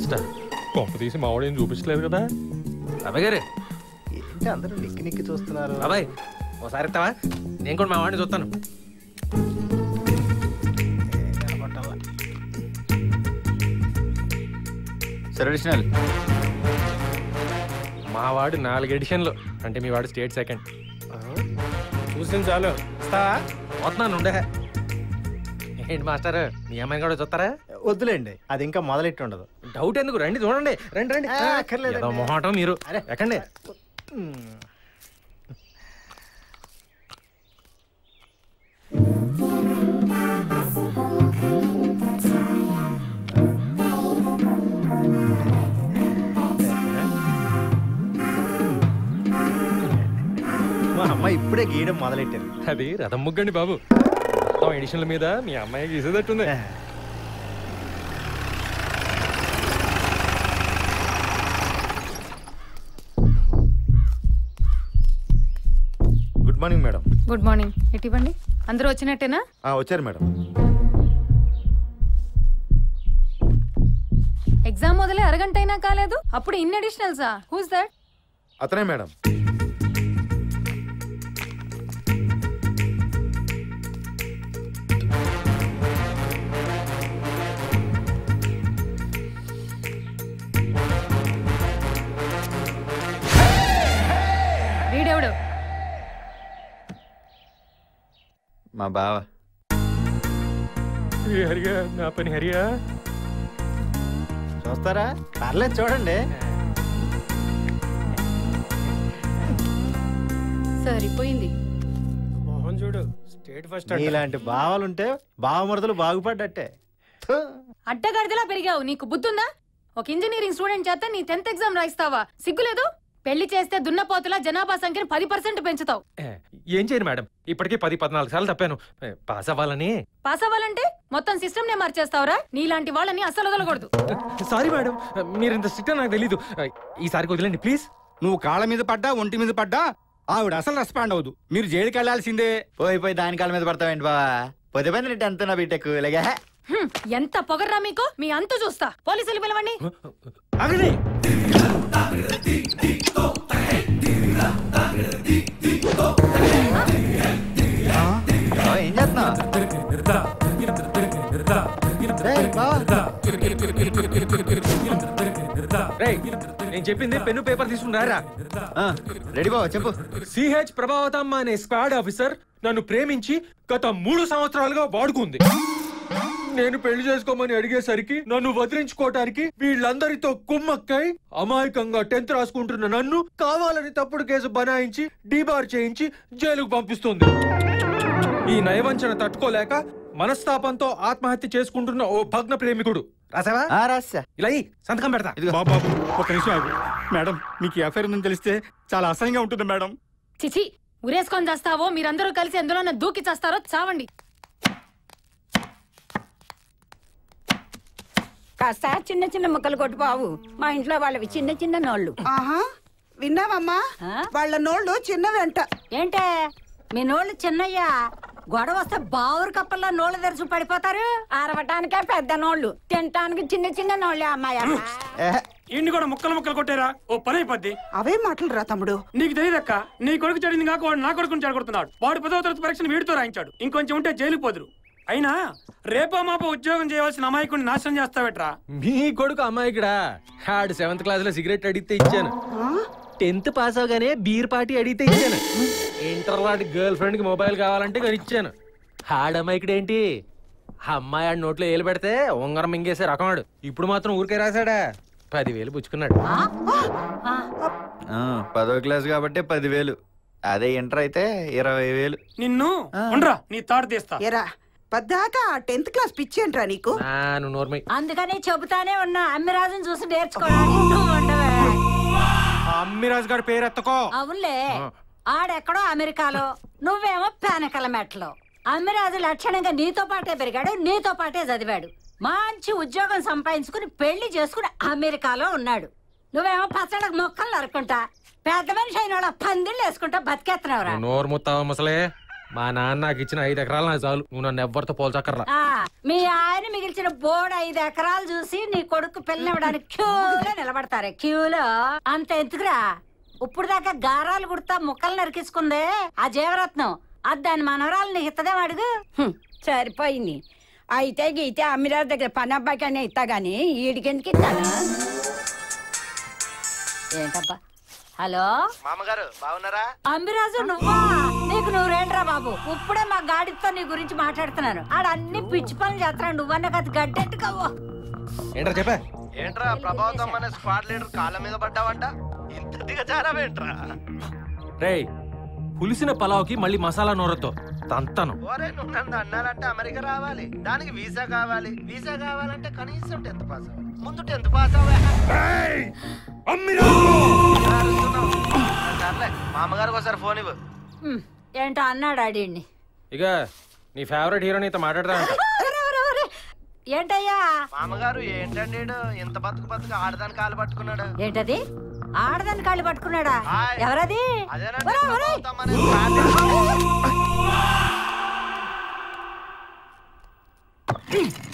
First కొంప తీసి మావాడు ఏం చూపించలేదు కదా బాబాయ్ గారు ఏంటి అందరూ నిక్కి నిక్కి చూస్తున్నారు బాబాయ్ ఓసారి ఇస్తావా నేను కూడా మా వాడిని చూస్తాను ట్రెడిషనల్ మా వాడు నాలుగు ఎడిషన్లు అంటే మీ వాడు స్టేట్ సెకండ్ చూసింది చాలు ఇస్తావా పోతున్నాను ఉండే ఏంటి మాస్టర్ మీ అమ్మాయిని కూడా చూస్తారా వద్దులేండి అది ఇంకా మొదలెట్టి ఉండదు డౌట్ ఎందుకు రండి చూడండి రండి రండి ఆ, అక్కర్లేదండి. ఏదో మొహాటం మీరు అరే. ఎక్కండి మా అమ్మ ఇప్పుడే గీయడం మొదలెట్టారు అది రథం ముగ్గండి బాబు మొత్తం ఎడిషన్ల మీద మీ అమ్మాయి గీసేటట్టుంది good morning madam good morning ఎటు ఇవ్వండి అందరూ వచ్చినట్టేనా ఆ, వచ్చారు మేడం ఎగ్జామ్ మొదలై అరగంట అయినా కాలేదు అప్పుడు ఇన్ అడిషనల్సా హూస్ దట్ అతనే మేడం వీడెవడు మా బావ ఏ హరియా నా పని హరియా చూస్తారా పర్లేదు చూడండి సరిపోయింది మోహన్ చూడు స్టేట్ ఫస్ట్ ఇలాంటి భావాలుంటే భావమరదలు బాగుపడ్డట్టే థు. అడ్డగాడిదలా పెరిగావు నీకు బుద్ధుందా ఒక ఇంజనీరింగ్ స్టూడెంట్ చేత నీ టెన్త్ ఎగ్జామ్ రాయిస్తావా సిగ్గులేదు పెళ్లి చేస్తే దున్నపోతులా జనాభా సంఖ్యను పది పర్సెంట్ పెంచుతావు ఏ, ఏం చేయను మేడం ఇప్పటికీ పది పద్నాలుగు సార్లు తప్పాను ఏ, పాస్ అవ్వాలని పాస్ అవ్వాలంటే మొత్తం సిస్టమ్ నే మార్చేస్తావురా నీలాంటి వాళ్ళని అస్సలు వదలకూడదు సారీ మేడం మీరు ఇంత స్ట్రిక్ట్ నాకు తెలీదు ఈసారికి వదిలేండి ప్లీజ్ నువ్వు కాళ్ళ మీద పడ్డా ఒంటి మీద పడ్డా ఆవిడ అసలు రెస్పాండ్ అవ్వదు మీరు జైలుకి వెళ్లాల్సిందే పోయి పోయి దాని కాళ్ళ మీద పడతావేంటి బావా పొద్దు పది టెన్త్ నా బీటెక్ ఇలాగే హ్మ్, ఎంత పొగర్రా మీకు మీ అంతు చూస్తా పోలీసులు పిలవండి అగనే బావ, ఏం చేస్తున్నావు రేయ్, బావ. రేయ్, నేను చెప్పింది పెన్ను పేపర్ తీసుకుని రారా ఆ, రెడీ బావ చెప్పు సిహెచ్ ప్రభావతమ్మ అనే స్క్వాడ్ ఆఫీసర్ నన్ను ప్రేమించి గత మూడు సంవత్సరాలుగా వాడుకుంది నేను పెళ్లి చేసుకోమని అడిగేసరికి నన్ను వదిలించుకోవటానికి వీళ్ళందరితో కుమ్మక్కై అమాయకంగా టెన్త్ రాసుకుంటున్న నన్ను కావాలని తప్పుడు కేసు బనాయించి డీబార్ చేయించి జైలుకు పంపిస్తుంది ఈ నయవంచన తట్టుకోలేక మనస్తాపంతో ఆత్మహత్య చేసుకుంటున్న ఓ భగ్న ప్రేమికుడు రాసావా ఆ, రాసా ఇలా ఇయ్యి, సంతకం పెడతా ఇదిగో బాబు బాబు ఒక నిమిషం ఆగు మేడం మీకు ఈ అఫైర్ ఉందని తెలిస్తే చాలా అసహ్యంగా ఉంటుంది మేడం చిచి ఉరేసుకొని చేస్తావో మీరందరూ కలిసి ఎందులో దూకి చేస్తారో చావండి కాస్త చిన్న చిన్న ముక్కలు కొట్టు బావు మా ఇంట్లో వాళ్ళవి చిన్న చిన్న నోళ్ళు ఆహా విన్నావమ్మా ఆ? వాళ్ళ నోళ్ళు చిన్నవంట ఏంటే మీ నోళ్ళు చిన్నయ్యా గొడవ వస్తే బావురు కప్పల్లో నోళ్ళు తెరుచు పడిపోతారు ఆరవటానికే పెద్ద నోళ్ళు తినటానికి చిన్న చిన్న నోళ్ళే అమ్మాయి ఇన్ని కూడా ముక్కలు ముక్కలు కొట్టారా ఓ పని అయిపోద్ది అవే మాటలు రా తమ్ముడు నీకు తెలియదక్క నీ కొడుకు చెడింది కాక వాడు నా కొడుకుని చెడగొడుతున్నాడు వాడు పదవ తరగతి పరీక్షను వీడితో రాయించాడు ఇంకొంచెం ఉంటే జైలుకు పోదురు అయినా రేపో మాపో ఉద్యోగం చేయవలసిన అమాయకుడిని నాశనం చేస్తావేట్రా మీ కొడుకు అమ్మాయికిడా ఆడు సెవెంత్ క్లాస్ లో సిగరెట్ అడిగితే ఇచ్చాను టెన్త్ పాస్ అవగానే బీర్ పార్టీ అడిగితే ఇచ్చాను ఇంటర్ వాడి గర్ల్ ఫ్రెండ్ కి మొబైల్ కావాలంటే కొని ఇచ్చాను ఆడ అమ్మాయికిడు ఏంటి ఆ అమ్మాయి ఆడి నోట్లో ఏలు పెడితే ఉంగరం మింగేసే రకం ఆడు ఇప్పుడు మాత్రం ఊరికే రాశాడా పదివేలు పుచ్చుకున్నాడు ఆ, పదో క్లాస్ కాబట్టి పదివేలు అదే ఇంటర్ అయితే ఇరవై వేలు నిన్ను ఉండరా నీ తాడు తీస్తా ఎరా పద్దాకా ఆ టెన్త్ క్లాస్ పిచ్చేంట్రా నీకు నాను నోర్మై అందుకని చెబుతానే ఉన్నా అమ్మిరాజుని చూసి నేర్చుకోవడానికి నువ్వు ఉండవే అమ్మిరాజు గారి పేరు ఎత్తకో అవునులే ఆడెక్కడో అమెరికాలో నువ్వేమో పానకల మెట్లో అమ్మిరాజు లక్షణంగా నీతో పాటే పెరిగాడు నీతో పాటే చదివాడు మంచి ఉద్యోగం సంపాదించుకుని పెళ్లి చేసుకుని అమెరికాలో ఉన్నాడు నువ్వేమో పచ్చడికి మొక్కలు నరుకుంటా పెద్ద మనిషి అయిన వాళ్ళ పందిళ్ళు వేసుకుంటా బతికేస్తున్నావురా నోరు ముత్తావా ముసలే మా నాన్న నాకు ఇచ్చిన ఐదు ఎకరాలు నాకు చాలు నువ్వు నన్ను ఎవ్వరితో పోల్చక్కర్లా ఆ, మీ ఆయన మిగిల్చిన బోర్డు ఐదు ఎకరాలు చూసి నీ కొడుకు పిల్లనివ్వడానికి క్యూలో నిలబడతారే క్యూలో అంత ఎందుకురా ఇప్పుడు దాకా గారాలు కుడతా ముక్కలు నరికించుకుందే ఆ జీవరత్నం అది దాని మనవరాలు నీకు ఇత్తదేం అడుగు హ్మ్, సరిపోయింది అయితే గీతే అమ్మిరాజు దగ్గర పని అబ్బాయికనే ఇస్తా గానీ ఈడికెందుకు ఇస్తాను ఏంటబ్బా హలో మామగారు బాగున్నారా అంబిరాజు నువ్వా నీకు నువ్వు రేంట్రా బాబు ఇప్పుడే మా గాడితో నీ గురించి మాట్లాడుతున్నాను ఆడ అన్ని పిచ్చి పనులు చేస్తున్నాడు నువ్వన్న కథ గడ్డెట్టుకోవో ఏంట్రా చెప్పా ఏంట్రా ప్రభావతం అనే స్క్వాడ్ లీడర్ కాళ్ళ మీద పడ్డావంట ఇంత దిగజారావేంట్రా రేయ్ పులిసిన పలావ్కి మళ్ళీ మసాలా నూరతో తంతను ఓరే నువ్వు నన్ను అన్నారంటే అమెరికా రావాలి దానికి వీసా కావాలి వీసా కావాలంటే కనీసం టెన్త్ పాస్ అవ్వాలి ముందు టెన్త్ పాస్ అవ్వాలి మామగారికి ఒకసారి ఫోన్ ఇవ్వు హ్మ్, ఏంటో అన్నాడు ఆడిని ఇక నీ ఫేవరెట్ హీరో నీతో మాట్లాడతానంట ఏంటయ్యా మామగారు ఏంటండి ఈడు? ఇంత బతుకు బతుకు ఆడదాని కాలు పట్టుకున్నాడు ఏంటది ఆడదాన్ని కాళ్ళు పట్టుకున్నాడా హాయ్. ఎవరది అదేనండి ఒరేయ్, ఒరేయ్. ప్రభావతం అనే స్క్వాడ్ లీడర్.